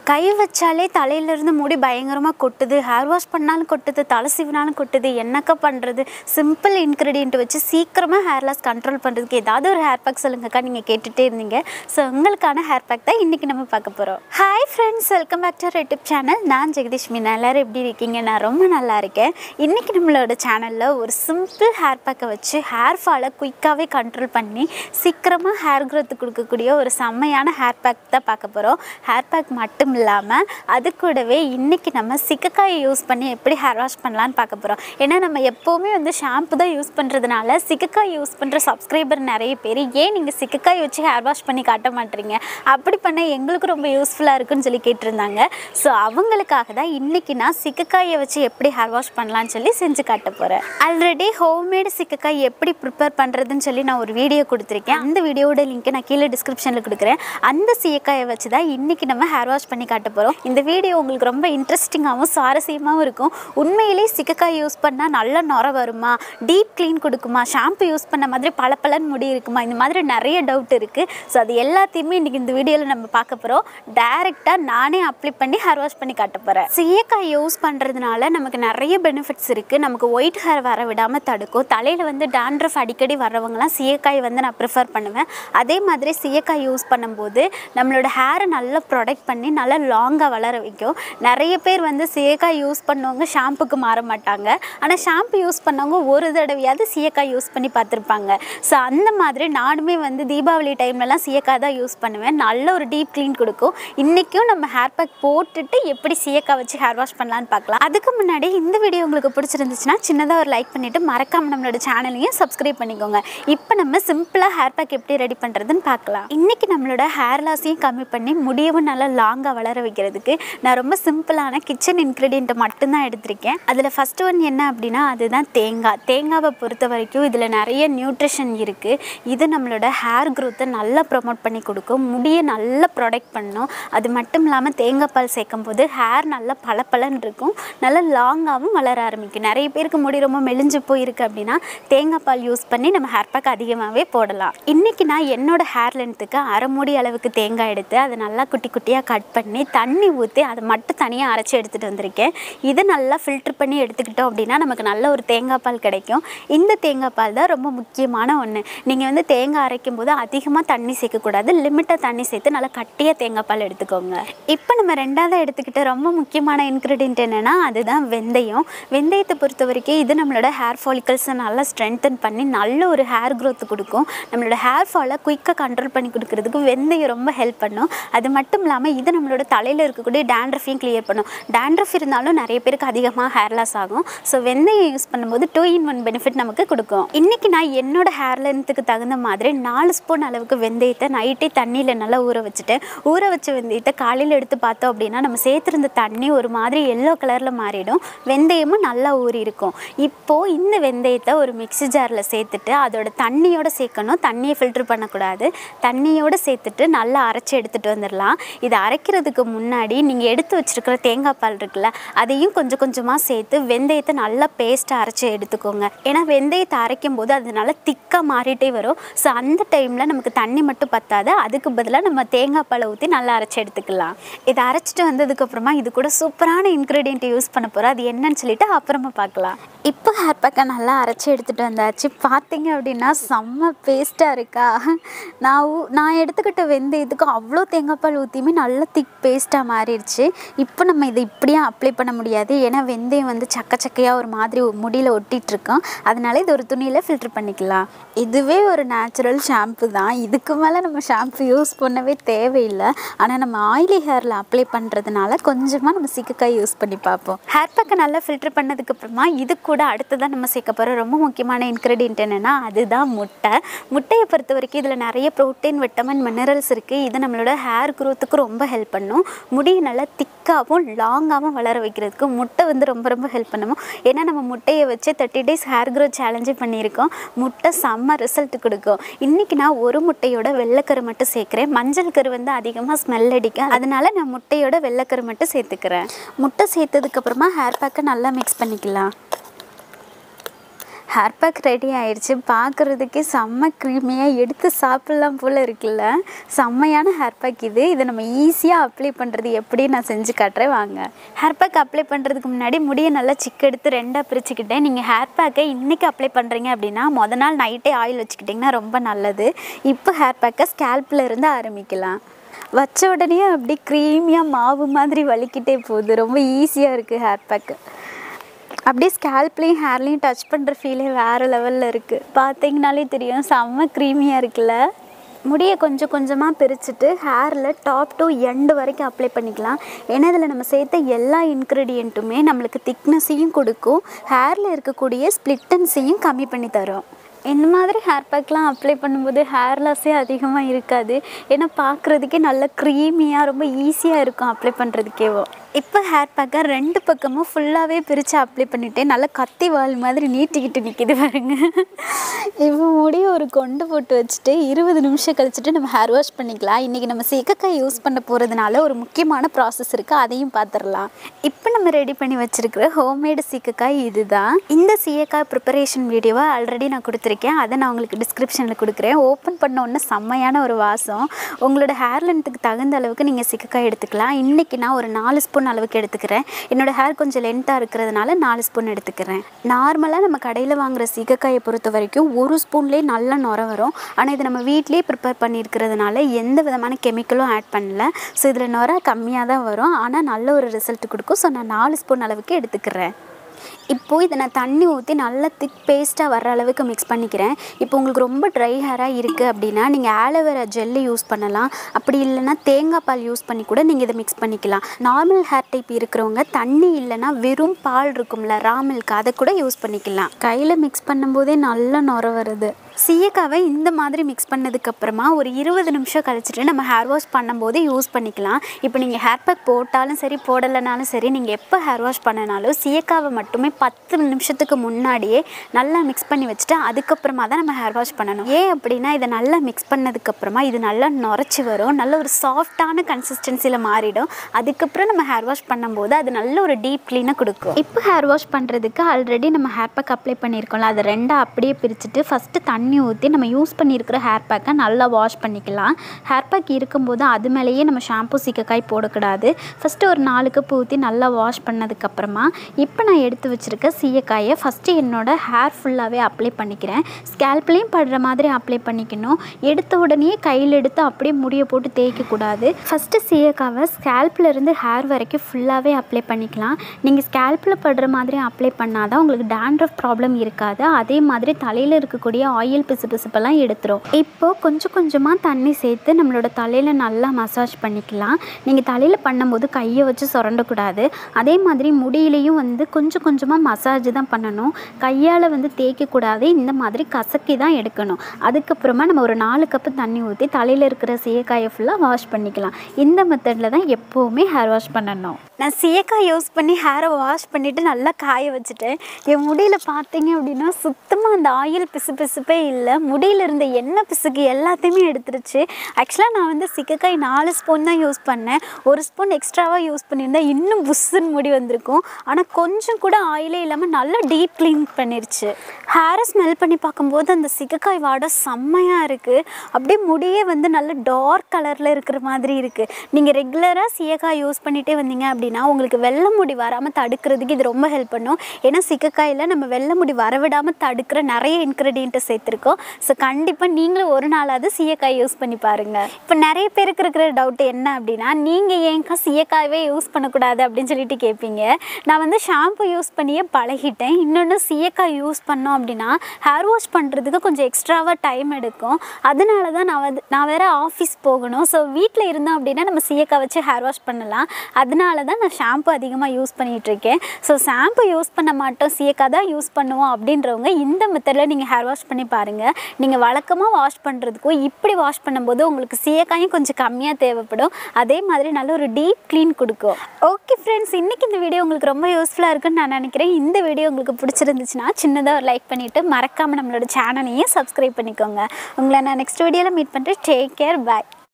கை வச்சாலே தலையிலேருந்து முடி பயங்கரமாக கொட்டுது ஹேர் வாஷ் பண்ணாலும் கொட்டுது தலை சீவினாலும் கொட்டுது என்னக்கா பண்ணுறது சிம்பிள் இன்க்ரீடியன்ட் வச்சு சீக்கிரமாக ஹேர் லாஸ் கண்ட்ரோல் பண்ணுறதுக்கு ஏதாவது ஒரு ஹேர் பேக் சொல்லுங்கக்கா நீங்கள் கேட்டுகிட்டே இருந்தீங்க ஸோ உங்களுக்கான ஹேர் பேக் தான் இன்றைக்கி நம்ம பார்க்க போகிறோம் hi friends welcome back to YouTube channel நான் ஜெகதீஷ் மீனா எல்லோரும் எப்படி இருக்கீங்க நான் ரொம்ப நல்லா இருக்கேன் இன்றைக்கி நம்மளோட சேனலில் ஒரு சிம்பிள் ஹேர் பேக்கை வச்சு ஹேர் ஃபாலை குயிக்காகவே கண்ட்ரோல் பண்ணி சீக்கிரமாக ஹேர் growth கொடுக்கக்கூடிய ஒரு செம்மையான ஹேர் பேக் தான் பார்க்க போகிறோம் ஹேர் பேக் மட்டும் இல்லாமல் அது கூடவே இன்றைக்கி நம்ம சிக்கக்காயை யூஸ் பண்ணி எப்படி ஹேர் வாஷ் பண்ணலான்னு பார்க்க போகிறோம் ஏன்னா நம்ம எப்போவுமே வந்து ஷாம்பு தான் யூஸ் பண்ணுறதுனால சிக்கக்காய் யூஸ் பண்ணுற சப்ஸ்கிரைபர் நிறைய பேர் ஏன் நீங்கள் சிக்கக்காய் வச்சு ஹேர் வாஷ் பண்ணி காட்ட மாட்டீங்க அப்படி பண்ண எங்களுக்கு ரொம்ப யூஸ்ஃபுல்லாக இருக்குன்னு சொல்லி கேட்டிருந்தாங்க ஸோ அவங்களுக்காக தான் இன்றைக்கி நான் சிக்கக்காயை வச்சு எப்படி ஹேர் வாஷ் பண்ணலான்னு சொல்லி செஞ்சு காட்ட போகிறேன் ஆல்ரெடி ஹோம்மேடு சிக்கக்காய் எப்படி ப்ரிப்பேர் பண்ணுறதுன்னு சொல்லி நான் ஒரு வீடியோ கொடுத்துருக்கேன் அந்த வீடியோட லிங்க்கை நான் கீழே டிஸ்கிரிப்ஷனில் கொடுக்குறேன் அந்த சீயக்காயை வச்சு தான் இன்றைக்கி நம்ம ஹேர் வாஷ் பண்ணி காட்ட போகிறோம் இந்த வீடியோ உங்களுக்கு ரொம்ப இன்ட்ரெஸ்டிங்காகவும் சுவாரஸ்யமாகவும் இருக்கும் உண்மையிலேயே சிக்கக்காய் யூஸ் பண்ணால் நல்ல நுர வருமா டீப் க்ளீன் கொடுக்குமா ஷாம்பு யூஸ் பண்ண மாதிரி பளபளன்னு முடி இருக்குமா இந்த மாதிரி நிறைய டவுட் இருக்குது ஸோ அது எல்லாத்தையுமே இன்றைக்கி இந்த வீடியோவில் நம்ம பார்க்க போகிறோம் டேரெக்டாக நானே அப்ளை பண்ணி ஹேர் வாஷ் பண்ணி காட்ட போகிறேன் சீயக்காய் யூஸ் பண்ணுறதுனால நமக்கு நிறைய பெனிஃபிட்ஸ் இருக்குது நமக்கு ஒயிட் ஹேர் வர விடாமல் தடுக்கும் தலையில் வந்து டேண்ட்ரஃப் அடிக்கடி வர்றவங்கலாம் சீயக்காய் வந்து நான் ப்ரிஃபர் பண்ணுவேன் அதே மாதிரி சீயக்காய் யூஸ் பண்ணும்போது நம்மளோட ஹேரை நல்லா ப்ரொடெக்ட் பண்ணி நல்லா லாங்காக வளர வைக்கும் நிறைய பேர் வந்து சீயக்காய் யூஸ் பண்ணவங்க ஷாம்புக்கு மாற மாட்டாங்க ஆனால் ஷாம்பு யூஸ் பண்ணவங்க ஒரு தடவையாவது சீயக்காய் யூஸ் பண்ணி பார்த்துருப்பாங்க ஸோ அந்த மாதிரி நானுமே வந்து தீபாவளி டைம்லலாம் சீயக்காய் தான் யூஸ் பண்ணுவேன் நல்ல ஒரு டீப் க்ளீன் கொடுக்கும் இன்றைக்கும் நம்ம ஹேர் பேக் போட்டுட்டு எப்படி சீயக்காய் வச்சு ஹேர் வாஷ் பண்ணலான்னு பார்க்கலாம் அதுக்கு முன்னாடி இந்த வீடியோ உங்களுக்கு பிடிச்சிருந்துச்சுன்னா சின்னதாக ஒரு லைக் பண்ணிவிட்டு மறக்காம நம்மளோட சேனலையும் சப்ஸ்கிரைப் பண்ணிக்கோங்க இப்போ நம்ம சிம்பிளாக ஹேர் பேக் எப்படி ரெடி பண்ணுறதுன்னு பார்க்கலாம் இன்றைக்கி நம்மளோட ஹேர் லாஸையும் கம்மி பண்ணி முடியவும் நல்லா லாங்காக வளர வைக்கிறதுக்கு நான் ரொம்ப சிம்பிளான கிச்சன் இன்க்ரீடியண்ட்டை மட்டும்தான் எடுத்திருக்கேன் அதில் ஃபஸ்ட் ஒன் என்ன அப்படின்னா அதுதான் தேங்காய் தேங்காவை பொறுத்த வரைக்கும் இதில் நிறைய நியூட்ரிஷன் இருக்குது இது நம்மளோட ஹேர் க்ரோத்தை நல்லா ப்ரொமோட் பண்ணி கொடுக்கும் முடியை நல்லா ப்ரொடெக்ட் பண்ணும் அது மட்டும் இல்லாமல் தேங்காய் பால் சேர்க்கும் போது ஹேர் நல்லா பளபளன்னு இருக்கும் நல்லா லாங்காகவும் வளர ஆரம்பிக்கும் நிறைய பேருக்கு முடி ரொம்ப மெலிஞ்சு போயிருக்கு அப்படின்னா தேங்காய் பால் யூஸ் பண்ணி நம்ம ஹேர் பேக் அதிகமாகவே போடலாம் இன்றைக்கி நான் என்னோட ஹேர் லென்த்துக்கு அரை மூடி அளவுக்கு தேங்காய் எடுத்து அதை நல்லா குட்டி குட்டியாக கட் பண்ணி தண்ணி ஊற்றி அதை மட்டும் தனியாக அரைச்சி எடுத்துகிட்டு வந்திருக்கேன் இதை நல்லா ஃபில்டர் பண்ணி எடுத்துக்கிட்டோம் அப்படின்னா நமக்கு நல்ல ஒரு தேங்காய் பால் கிடைக்கும் இந்த தேங்காய் பால் தான் ரொம்ப முக்கியமான ஒன்று நீங்கள் வந்து தேங்காய் அரைக்கும் போது அதிகமாக தண்ணி சேர்க்கக்கூடாது லிமிட்டாக தண்ணி சேர்த்து நல்லா கட்டியாக தேங்காய் பால் எடுத்துக்கோங்க இப்போ நம்ம ரெண்டாவது எடுத்துக்கிட்ட ரொம்ப முக்கியமான இன்க்ரீடியன்ட் என்னென்னா அதுதான் வெந்தயம் வெந்தயத்தை பொறுத்த வரைக்கும் இது நம்மளோட ஹேர் ஃபாலிகல்ஸை நல்லா ஸ்ட்ரென்தன் பண்ணி நல்ல ஒரு ஹேர் growth கொடுக்கும் நம்மளோட ஹேர் ஃபாலை குயிக்காக கண்ட்ரோல் பண்ணி கொடுக்கறதுக்கு வெந்தயம் ரொம்ப ஹெல்ப் பண்ணும் அது மட்டும் இல்லாமல் இது நம்மளோட தலையில் இருக்கக்கூடிய டேண்ட்ரஃபையும் கிளியர் பண்ணும் டேண்ட்ரஃப் இருந்தாலும் நிறைய பேருக்கு அதிகமாக ஹேர் லாஸ் ஆகும் ஸோ வெந்தயம் யூஸ் பண்ணும்போது டூ இன் ஒன் பெனிஃபிட் நமக்கு கொடுக்கும் இன்றைக்கி நான் என்னோட ஹேர் லென்த்துக்கு தகுந்த மாதிரி நாலு ஸ்பூன் அளவுக்கு வெந்தயத்தை நைட்டே தண்ணியில் நல்லா ஊற வச்சுட்டேன் ஊற வச்ச வெந்தயத்தை காலையில் எடுத்து பார்த்தோம் அப்படின்னா நம்ம சேர்த்துருந்த தண்ணி ஒரு மாதிரி எல்லோ கலரில் மாறிடும் வெந்தயமும் நல்லா ஊறி இருக்கும் இப்போது இந்த வெந்தயத்தை ஒரு மிக்ஸி ஜாரில் சேர்த்துட்டு அதோட தண்ணியோட சேர்க்கணும் தண்ணியை ஃபில்டர் பண்ணக்கூடாது தண்ணியோடு சேர்த்துட்டு நல்லா அரைச்சி எடுத்துகிட்டு வந்துடலாம் இதை அரைக்கிறதுக்கு முன்னாடி நீங்கள் எடுத்து வச்சிருக்கிற தேங்காய் பால் இருக்குல்ல அதையும் கொஞ்சம் கொஞ்சமாக சேர்த்து வெந்தயத்தை நல்லா பேஸ்ட்டாக அரைச்சி எடுத்துக்கோங்க ஏன்னா வெந்தயத்தை அரைக்கும் போது அது நல்லா திக்காக மாறிட்டே வரும் ஸோ அந்த டைமில் நமக்கு தண்ணி மட்டும் பத்தாது அதுக்கு பதிலாக நம்ம தேங்காய் பாலை ஊற்றி நல்லா அரைச்சி எடுத்துக்கலாம் இதை அரைச்சிட்டு வந்ததுக்கப்புறமா இது கூட சூப்பரான இன்க்ரீடியன்ட் யூஸ் பண்ண போகிறோம் அது என்னன்னு சொல்லிட்டு அப்புறமா பார்க்கலாம் இப்போ ஹேர் பேக்கை நல்லா அரைச்சி எடுத்துகிட்டு வந்தாச்சு பார்த்தீங்க அப்படின்னா செம்ம பேஸ்ட்டாக இருக்கா நான் ஊ- நான் எடுத்துக்கிட்ட வெந்தயத்துக்கு அவ்வளோ தேங்காய் பால் ஊற்றியுமே நல்லா திக் பேஸ்ட்டாக மாறிடுச்சு இப்போ நம்ம இதை இப்படியே அப்ளை பண்ண முடியாது ஏன்னா வெந்தயம் வந்து சக்க சக்கையாக ஒரு மாதிரி முடியில் ஒட்டிகிட்டு இருக்கோம் அதனால இது ஒரு துணியில் ஃபில்டர் பண்ணிக்கலாம் இதுவே ஒரு நேச்சுரல் ஷாம்பு தான் இதுக்கு மேலே நம்ம ஷாம்பு யூஸ் பண்ணவே தேவையில்லை ஆனால் நம்ம ஆயிலி ஹேரில் அப்ளை பண்ணுறதுனால கொஞ்சமாக நம்ம சிக்கக்காய் யூஸ் பண்ணி பார்ப்போம் ஹேர் பேக்கை நல்லா ஃபில்டர் பண்ணதுக்கப்புறமா இது கூட அடுத்ததான் நம்ம சேர்க்க போகிற ரொம்ப முக்கியமான இன்க்ரீடியன்ட் என்னென்னா அதுதான் முட்டை முட்டையை பொறுத்த வரைக்கும் இதில் நிறைய ப்ரோட்டீன் விட்டமின் மினரல்ஸ் இருக்குது இது நம்மளோட ஹேர் க்ரோத்துக்கு ரொம்ப ஹெல்ப் பண்ணும் முடியை நல்லா திக்காகவும் லாங்காகவும் வளர வைக்கிறதுக்கு முட்டை வந்து ரொம்ப ரொம்ப ஹெல்ப் பண்ணும் ஏன்னா நம்ம முட்டையை வச்சு thirty days hair growth challenge பண்ணியிருக்கோம் முட்டை செம்ம ரிசல்ட் கொடுக்கும் இன்றைக்கி நான் ஒரு முட்டையோட வெள்ளைக்கரு மட்டும் சேர்க்குறேன் மஞ்சள் கரு வந்து அதிகமாக ஸ்மெல் அடிக்கும் அதனால நான் முட்டையோட வெள்ளைக்கரு மட்டும் சேர்த்துக்கிறேன் முட்டை சேர்த்ததுக்கப்புறமா ஹேர் பேக்கை நல்லா மிக்ஸ் பண்ணிக்கலாம் ஹேர் பேக் ரெடி ஆயிடுச்சு பார்க்குறதுக்கே செம்ம க்ரீமியாக எடுத்து சாப்பிட்லாம் போல் இருக்குல்ல செம்மையான ஹேர் பேக் இது இதை நம்ம ஈஸியாக அப்ளை பண்ணுறது எப்படி நான் செஞ்சு காட்டுறேன் வாங்க ஹேர் பேக் அப்ளை பண்ணுறதுக்கு முன்னாடி முடியை நல்லா சிக்கு எடுத்து ரெண்டாக பிரிச்சுக்கிட்டேன் நீங்கள் ஹேர் பேக்கை இன்றைக்கி அப்ளை பண்ணுறீங்க அப்படின்னா முத நாள் நைட்டே ஆயில் வச்சுக்கிட்டிங்கன்னா ரொம்ப நல்லது இப்போ ஹேர் பேக்கை ஸ்கேல்பில் இருந்து ஆரம்பிக்கலாம் வச்ச உடனே அப்படி க்ரீமியாக மாவு மாதிரி வலிக்கிட்டே போகுது ரொம்ப ஈஸியாக இருக்குது ஹேர் பேக்கு அப்படியே ஸ்கேல்ப்லேயும் ஹேர்லேயும் டச் பண்ணுற ஃபீலே வேறு லெவலில் இருக்குது பார்த்தீங்கனாலே தெரியும் செம்ம க்ரீமியாக இருக்குல்ல முடியை கொஞ்சம் கொஞ்சமாக பிரிச்சுட்டு ஹேரில் டாப் டு எண்டு வரைக்கும் அப்ளை பண்ணிக்கலாம் ஏன்னா இதில் நம்ம சேர்த்த எல்லா இன்க்ரீடியண்ட்டுமே நம்மளுக்கு திக்னஸையும் கொடுக்கும் ஹேரில் இருக்கக்கூடிய ஸ்ப்ளிட்டன்ஸையும் கம்மி பண்ணி தரும் இந்த மாதிரி ஹேர் பேக்லாம் அப்ளை பண்ணும்போது ஹேர் லாஸே அதிகமாக இருக்காது ஏன்னா பார்க்குறதுக்கே நல்ல க்ரீமியாக ரொம்ப ஈஸியாக இருக்கும் அப்ளை பண்ணுறதுக்கேவோ இப்போ ஹேர் பேக்கை ரெண்டு பக்கமும் ஃபுல்லாகவே பிரித்து அப்ளை பண்ணிவிட்டேன் நல்லா கத்தி வால் மாதிரி நீட்டிக்கிட்டு நிற்கிது பாருங்க இப்போ முடிய ஒரு கொண்டு போட்டு வச்சுட்டு இருபது நிமிஷம் கழிச்சுட்டு நம்ம ஹேர் வாஷ் பண்ணிக்கலாம் இன்றைக்கி நம்ம சீக்கக்காய் யூஸ் பண்ண போகிறதுனால ஒரு முக்கியமான ப்ராசஸ் இருக்குது அதையும் பார்த்துடலாம் இப்போ நம்ம ரெடி பண்ணி வச்சுருக்கிற ஹோம்மேடு சீக்கக்காய் இதுதான் இந்த சீயக்காய் ப்ரிப்பரேஷன் வீடியோவை ஆல்ரெடி நான் கொடுத்துருக்கேன் அதை நான் உங்களுக்கு டிஸ்கிரிப்ஷனில் கொடுக்குறேன் ஓப்பன் பண்ண உடனே செம்மையான ஒரு வாசம் உங்களோட ஹேர் லென்த்துக்கு தகுந்த அளவுக்கு நீங்கள் சீக்கக்காய் எடுத்துக்கலாம் இன்றைக்கி நான் ஒரு நாலு ஸ்பூன் அளவுக்கு எடுத்துக்கிறேன் என்னோடய ஹேர் கொஞ்சம் லென்த்தாக இருக்கிறதுனால நாலு ஸ்பூன் எடுத்துக்கிறேன் நார்மலாக நம்ம கடையில் வாங்குகிற சீக்கக்காயை பொறுத்த வரைக்கும் ஒரு ஸ்பூன்லேயே நல்லா நுர வரும் ஆனால் இது நம்ம வீட்லேயே ப்ரிப்பேர் பண்ணியிருக்கிறதுனால எந்த விதமான கெமிக்கலும் ஆட் பண்ணல ஸோ இதில் நுர கம்மியாக தான் வரும் ஆனால் நல்ல ஒரு ரிசல்ட் கொடுக்கும் ஸோ நான் நாலு ஸ்பூன் அளவுக்கு எடுத்துக்கிறேன் இப்போது இதை நான் தண்ணி ஊற்றி நல்லா திக் பேஸ்ட்டாக வர்ற அளவுக்கு மிக்ஸ் பண்ணிக்கிறேன் இப்போ உங்களுக்கு ரொம்ப ட்ரை ஹேராக இருக்குது அப்படின்னா நீங்கள் ஆலோவேரா ஜெல்லு யூஸ் பண்ணலாம் அப்படி இல்லைன்னா தேங்காய் பால் யூஸ் பண்ணி கூட நீங்கள் இதை மிக்ஸ் பண்ணிக்கலாம் நார்மல் ஹேர் டைப் இருக்கிறவங்க தண்ணி இல்லைன்னா வெறும் பால் இருக்கும்ல ரா மில்க் அதை கூட யூஸ் பண்ணிக்கலாம் கையில் மிக்ஸ் பண்ணும்போதே நல்லா நுர வருது சீயக்காவை இந்த மாதிரி மிக்ஸ் பண்ணதுக்கப்புறமா ஒரு இருபது நிமிஷம் கழிச்சிட்டு நம்ம ஹேர் வாஷ் பண்ணும்போது யூஸ் பண்ணிக்கலாம் இப்போ நீங்கள் ஹேர் பேக் போட்டாலும் சரி போடலைனாலும் சரி நீங்கள் எப்போ ஹேர் வாஷ் பண்ணனாலும் சீயக்காவை மட்டுமே பத்து நிமிஷத்துக்கு முன்னாடியே நல்லா மிக்ஸ் பண்ணி வச்சுட்டு அதுக்கப்புறமா தான் நம்ம ஹேர் வாஷ் பண்ணணும் ஏன் அப்படின்னா இதை நல்லா மிக்ஸ் பண்ணதுக்கப்புறமா இது நல்லா நுரைச்சி வரும் நல்ல ஒரு சாஃப்டான கன்சிஸ்டன்சியில் மாறிடும் அதுக்கப்புறம் நம்ம ஹேர் வாஷ் பண்ணும்போது அது நல்ல ஒரு டீப் க்ளீனாக கொடுக்கும் இப்போ ஹேர் வாஷ் பண்ணுறதுக்கு ஆல்ரெடி நம்ம ஹேர் பேக் அப்ளை பண்ணியிருக்கோம்ல அதை ரெண்டாக அப்படியே பிரிச்சுட்டு ஃபஸ்ட்டு தண்ணி ஊற்றி நம்ம யூஸ் பண்ணியிருக்கிற ஹேர் பேக்கை நல்லா வாஷ் பண்ணிக்கலாம் ஹேர் பேக் இருக்கும்போது அது மேலேயே நம்ம ஷாம்பு சீக்கக்காய் போடக்கூடாது ஃபஸ்ட்டு ஒரு நாலு கப் ஊற்றி நல்லா வாஷ் பண்ணதுக்கப்புறமா இப்போ நான் எடுத்து வச்சுருக்க சீயக்காயை ஃபஸ்ட்டு என்னோட ஹேர் ஃபுல்லாகவே அப்ளை பண்ணிக்கிறேன் ஸ்கேல்ப்லேயும் படுற மாதிரி அப்ளை பண்ணிக்கணும் எடுத்த உடனே கையில் எடுத்து அப்படியே முடியை போட்டு தேய்க்கக்கூடாது ஃபஸ்ட்டு சீயக்காவை ஸ்கேல்பில் இருந்து ஹேர் வரைக்கும் ஃபுல்லாகவே அப்ளை பண்ணிக்கலாம் நீங்கள் ஸ்கேல்பில் படுற மாதிரி அப்ளை பண்ணால் தான் உங்களுக்கு டேண்ட்ரஃப் ப்ராப்ளம் இருக்காது அதே மாதிரி தலையில் இருக்கக்கூடிய ஆயில் பிசு பிசுப்பெல்லாம் எடுத்துரும் இப்போது கொஞ்சம் கொஞ்சமாக தண்ணி சேர்த்து நம்மளோட தலையில் நல்லா மசாஜ் பண்ணிக்கலாம் நீங்கள் தலையில் பண்ணும்போது கையை வச்சு சுரண்டக்கூடாது அதே மாதிரி முடியிலையும் வந்து கொஞ்சம் கொஞ்சமாக மசாஜ் தான் பண்ணணும் கையால் வந்து தேய்க்கக்கூடாது இந்த மாதிரி கசக்கி தான் எடுக்கணும் அதுக்கப்புறமா நம்ம ஒரு நாலு கப்பு தண்ணி ஊற்றி தலையில் இருக்கிற சீயக்காயை ஃபுல்லாக வாஷ் பண்ணிக்கலாம் இந்த மெத்தடில் தான் எப்போவுமே ஹேர் வாஷ் பண்ணணும் நான் சீயக்காய் யூஸ் பண்ணி ஹேரை வாஷ் பண்ணிவிட்டு நல்லா காய வச்சுட்டேன் என் முடியில் பார்த்தீங்க அப்படின்னா சுத்தமாக அந்த ஆயில் பிசு பிசுப்பே இல்லை முடியில் இருந்த எண்ணெய் பிசுக்கு எல்லாத்தையுமே எடுத்துருச்சு ஆக்சுவலாக நான் வந்து சிக்கக்காய் நாலு ஸ்பூன் தான் யூஸ் பண்ணேன் ஒரு ஸ்பூன் எக்ஸ்ட்ராவாக யூஸ் பண்ணியிருந்தா இன்னும் புஷ்ஷுன்னு முடி வந்திருக்கும் ஆனால் கொஞ்சம் கூட ஆயிலே இல்லாமல் நல்லா டீப் க்ளீன் பண்ணிருச்சு ஹேரை ஸ்மெல் பண்ணி பார்க்கும்போது அந்த சிக்கக்காய் வாடை செம்மையாக இருக்குது அப்படியே முடியே வந்து நல்ல டார்க் கலரில் இருக்கிற மாதிரி இருக்குது நீங்கள் ரெகுலராக சீயக்காய் யூஸ் பண்ணிகிட்டே வந்தீங்க அப்படின்னா உங்களுக்கு வெள்ளை முடி வராமல் தடுக்கிறதுக்கு இது ரொம்ப ஹெல்ப் பண்ணும் ஏன்னா சிக்கக்காயில் நம்ம வெள்ளை முடி வரவிடாமல் தடுக்கிற நிறைய இன்க்ரீடியண்ட்டை சேர்த்துருக்கோம் ஸோ கண்டிப்பாக நீங்களும் ஒரு நாளாவது சீயக்காய் யூஸ் பண்ணி பாருங்கள் இப்போ நிறைய பேருக்கு இருக்கிற டவுட் என்ன அப்படின்னா நீங்கள் ஏன்க்கா சீயக்காயவே யூஸ் பண்ணக்கூடாது அப்படின்னு சொல்லிட்டு கேட்பீங்க நான் வந்து ஷாம்பு யூஸ் பண்ணியே பழகிட்டேன் இன்னொன்று சீயக்காய் யூஸ் பண்ணோம் அப்படின்னா ஹேர் வாஷ் பண்ணுறதுக்கு கொஞ்சம் எக்ஸ்ட்ராவாக டைம் எடுக்கும் அதனால தான் நான் வந்து நான் வேறு ஆஃபீஸ் போகணும் ஸோ வீட்டில் இருந்தோம் அப்படின்னா நம்ம சீயக்காய் வச்சு ஹேர் வாஷ் பண்ணலாம் அதனால தான் நான் ஷாம்பு அதிகமாக யூஸ் பண்ணிகிட்ருக்கேன் ஸோ ஷாம்பு யூஸ் பண்ண மாட்டோம் சீயக்காய் தான் யூஸ் பண்ணுவோம் அப்படின்றவங்க இந்த மெத்தடில் நீங்கள் ஹேர் வாஷ் பண்ணி பாருங்கள் நீங்கள் வழக்கமாக வாஷ் பண்ணுறதுக்கும் இப்படி வாஷ் பண்ணும்போது உங்களுக்கு சீயக்காயும் கொஞ்சம் கம்மியாக தேவைப்படும் அதே மாதிரி நல்ல ஒரு டீப் க்ளீன் கொடுக்கும் ஓகே ஃப்ரெண்ட்ஸ் இன்றைக்கி இந்த வீடியோ உங்களுக்கு ரொம்ப யூஸ்ஃபுல்லாக இருக்குன்னு நான் நினைக்கிறேன் இந்த வீடியோ உங்களுக்கு பிடிச்சிருந்துச்சுன்னா சின்னதாக ஒரு லைக் பண்ணிவிட்டு மறக்காமல் நம்மளோட சேனலையும் சப்ஸ்கிரைப் பண்ணிக்கோங்க உங்களை நான் நெக்ஸ்ட் வீடியோவில் மீட் பண்ணுறேன் டேக் கேர் பாய்